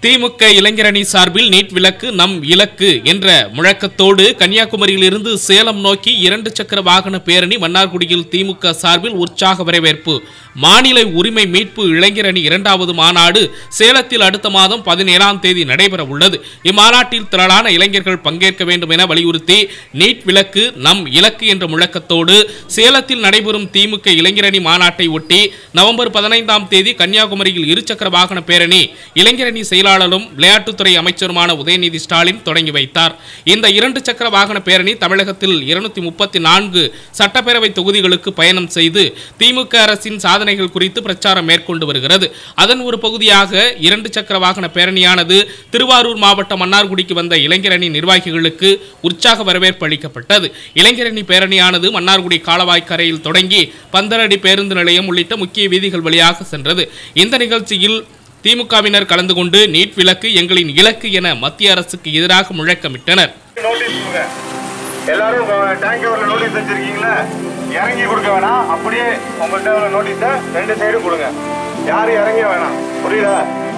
திமுக இளைஞரணி சார்பில் நீட் விலக்கு நம் இலக்கு என்ற முழக்கத்தோடு கன்னியாகுமரியிலிருந்து சேலம் நோக்கி இரண்டு சக்கர வாகன பேரணி மன்னார்குடியில் திமுக சார்பில் உற்சாக வரவேற்பு மாநில உரிமை மீட்பு இளைஞரணி இரண்டாவது மாநாடு சேலத்தில் அடுத்த மாதம் பதினேழாம் தேதி நடைபெற உள்ளது இம்மாநாட்டில் திரளான இளைஞர்கள் பங்கேற்க வேண்டும் என வலியுறுத்தி நீட் விலக்கு நம் இலக்கு என்ற முழக்கத்தோடு சேலத்தில் நடைபெறும் திமுக இளைஞரணி மாநாட்டை ஒட்டி நவம்பர் பதினைந்தாம் தேதி கன்னியாகுமரியில் இருசக்கர வாகன பேரணி இளைஞரணி செயலாளரும் விளையாட்டுத்துறை அமைச்சருமான உதயநிதி ஸ்டாலின் தொடங்கி வைத்தார் இந்த இரண்டு சக்கர வாகன பேரணி தமிழகத்தில் இருநூத்தி முப்பத்தி நான்கு சட்டப்பேரவை தொகுதிகளுக்கு பயணம் செய்து திமுக அரசின் சாதனைகள் குறித்து பிரச்சாரம் மேற்கொண்டு வருகிறது அதன் ஒரு பகுதியாக இரண்டு சக்கர வாகன பேரணியானது திருவாரூர் மாவட்டம் மன்னார்குடிக்கு வந்த இளைஞரணி நிர்வாகிகளுக்கு உற்சாக வரவேற்பு அளிக்கப்பட்டது இளைஞரணி பேரணியானது மன்னார்குடி காலவாய் கரையில் தொடங்கி பந்தலடி பேருந்து நிலையம் உள்ளிட்ட முக்கிய வீதிகள் வழியாக சென்றது இந்த நிகழ்ச்சியில் திமுகவினர் கலந்து கொண்டு நீட் விலக்கு எங்களின் இலக்கு என மத்திய அரசுக்கு எதிராக முழக்கமிட்டனர் நோட்டீஸ் கொடுங்க எல்லாரும் டேங்க் கவர்ல நோட்டீஸ் வச்சிருக்கீங்களா இறங்கி கொடுக்க வேணாம் அப்படியே உங்கள்கிட்ட உள்ள நோட்டீஸை ரெண்டு சைடும் கொடுங்க யாரும் இறங்க வேணாம் புரியுதா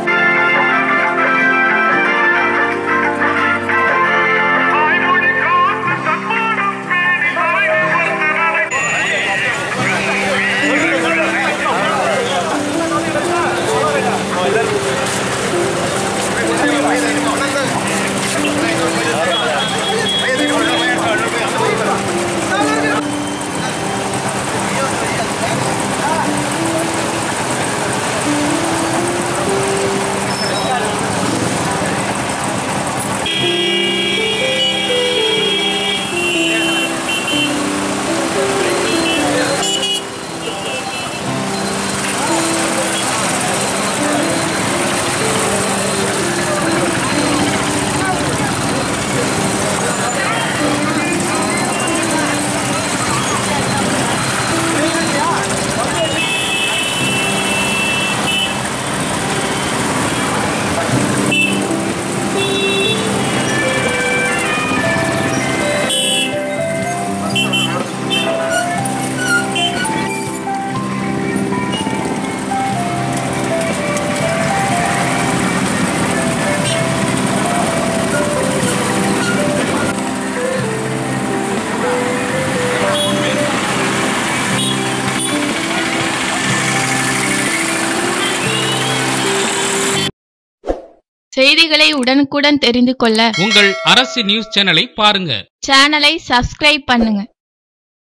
செய்திகளை உடனுக்குடன் தெரிந்து கொள்ள உங்கள் அரசு நியூஸ் சேனலை பாருங்க சேனலை சப்ஸ்கிரைப் பண்ணுங்க